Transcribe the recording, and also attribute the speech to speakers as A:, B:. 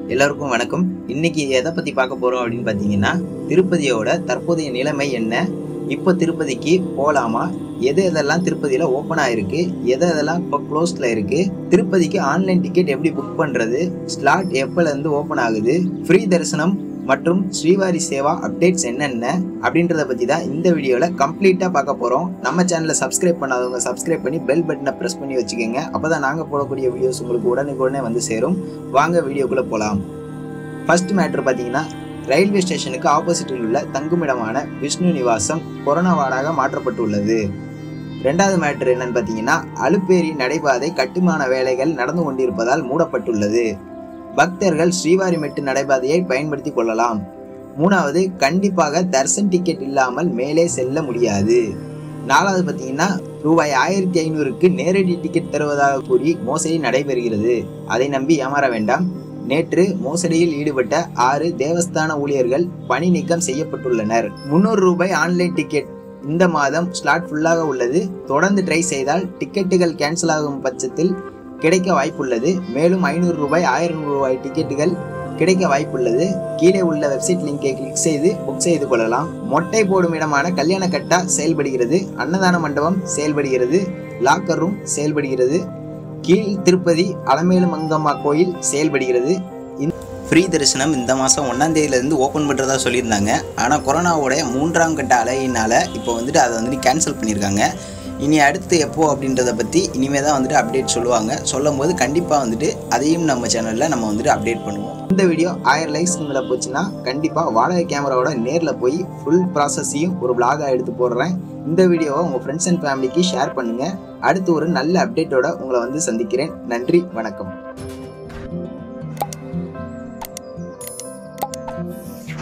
A: எல்லாருக்கும் வணக்கம் இன்னைக்கு எதை பத்தி பார்க்க போறோம் அப்படின்னு பார்த்தீங்கன்னா திருப்பதியோட தற்போதைய நிலைமை என்ன இப்போ திருப்பதிக்கு போகலாமா எது எதெல்லாம் திருப்பதியில் ஓப்பன் ஆயிருக்கு எது எதெல்லாம் இப்போ க்ளோஸ்ல இருக்கு திருப்பதிக்கு ஆன்லைன் டிக்கெட் எப்படி புக் பண்றது ஸ்லாட் எப்பல இருந்து ஓப்பன் ஆகுது ஃப்ரீ தரிசனம் மற்றும் ஸ்ரீவாரி சேவா அப்டேட்ஸ் என்னென்ன அப்படின்றத பற்றி தான் இந்த வீடியோவில் கம்ப்ளீட்டாக பார்க்க போகிறோம் நம்ம சேனலை சப்ஸ்கிரைப் பண்ணாதவங்க சப்ஸ்கிரைப் பண்ணி பெல் பட்டனை ப்ரெஸ் பண்ணி வச்சுக்கோங்க அப்போ தான் நாங்கள் போடக்கூடிய வீடியோஸ் உங்களுக்கு உடனுக்குடனே வந்து சேரும் வாங்க வீடியோக்குள்ளே போகலாம் ஃபர்ஸ்ட் மேட்ரு பார்த்தீங்கன்னா ரயில்வே ஸ்டேஷனுக்கு ஆப்போசிட்டில் உள்ள தங்குமிடமான விஷ்ணு நிவாசம் கொரோனா வார்டாக மாற்றப்பட்டுள்ளது ரெண்டாவது மேட்ரு என்னன்னு பார்த்தீங்கன்னா அலுப்பேரி நடைபாதை கட்டுமான வேலைகள் நடந்து கொண்டிருப்பதால் மூடப்பட்டுள்ளது பக்தர்கள் ஸ்ரீவாரிமெட்டு நடைபாதையை பயன்படுத்தி கொள்ளலாம் மூணாவது கண்டிப்பாக தர்சன் டிக்கெட் இல்லாமல் மேலே செல்ல முடியாது நாலாவது பார்த்தீங்கன்னா ரூபாய் ஆயிரத்தி ஐநூறுக்கு நேரடி டிக்கெட் தருவதாக கூறி மோசடி நடைபெறுகிறது அதை நம்பி ஏமாற வேண்டாம் நேற்று மோசடியில் ஈடுபட்ட ஆறு தேவஸ்தான ஊழியர்கள் பணி நீக்கம் செய்யப்பட்டுள்ளனர் முன்னூறு ரூபாய் ஆன்லைன் டிக்கெட் இந்த மாதம் ஸ்லாட் ஃபுல்லாக உள்ளது தொடர்ந்து ட்ரை செய்தால் டிக்கெட்டுகள் கேன்சல் ஆகும் பட்சத்தில் கிடைக்க வாய்ப்புள்ளது மேலும் ஐநூறு ரூபாய் ஆயிரம் ரூபாய் டிக்கெட்டுகள் கிடைக்க வாய்ப்புள்ளது கீழே உள்ள வெப்சைட் லிங்கை கிளிக் செய்து புக் செய்து கொள்ளலாம் மொட்டை போடும் இடமான கல்யாண கட்டா செயல்படுகிறது அன்னதான மண்டபம் செயல்படுகிறது லாக்கர் ரூம் செயல்படுகிறது கீழ் திருப்பதி அலமேலு மங்கம்மா கோயில் செயல்படுகிறது ஃப்ரீ தரிசனம் இந்த மாதம் ஒன்றாம் தேதியிலேருந்து ஓப்பன் பண்ணுறதா சொல்லியிருந்தாங்க ஆனால் கொரோனாவோட மூன்றாம் கட்ட அலையினால் இப்போ வந்துட்டு அதை வந்துட்டு கேன்சல் பண்ணியிருக்காங்க இனி அடுத்து எப்போ அப்படின்றத பற்றி இனிமேல் தான் வந்துட்டு அப்டேட் சொல்லுவாங்க சொல்லும் போது கண்டிப்பாக வந்துட்டு அதையும் நம்ம சேனலில் நம்ம வந்துட்டு அப்டேட் பண்ணுவோம் இந்த வீடியோ ஆயிரம் லைக்ஸ் மேலே போச்சுன்னா கண்டிப்பாக வாடகை கேமராவோட நேரில் போய் ஃபுல் ப்ராசஸையும் ஒரு vlog-ஆ எடுத்து போடுறேன் இந்த வீடியோவை உங்கள் ஃப்ரெண்ட்ஸ் அண்ட் ஃபேமிலிக்கு ஷேர் பண்ணுங்கள் அடுத்து ஒரு நல்ல அப்டேட்டோட உங்களை வந்து சந்திக்கிறேன் நன்றி வணக்கம்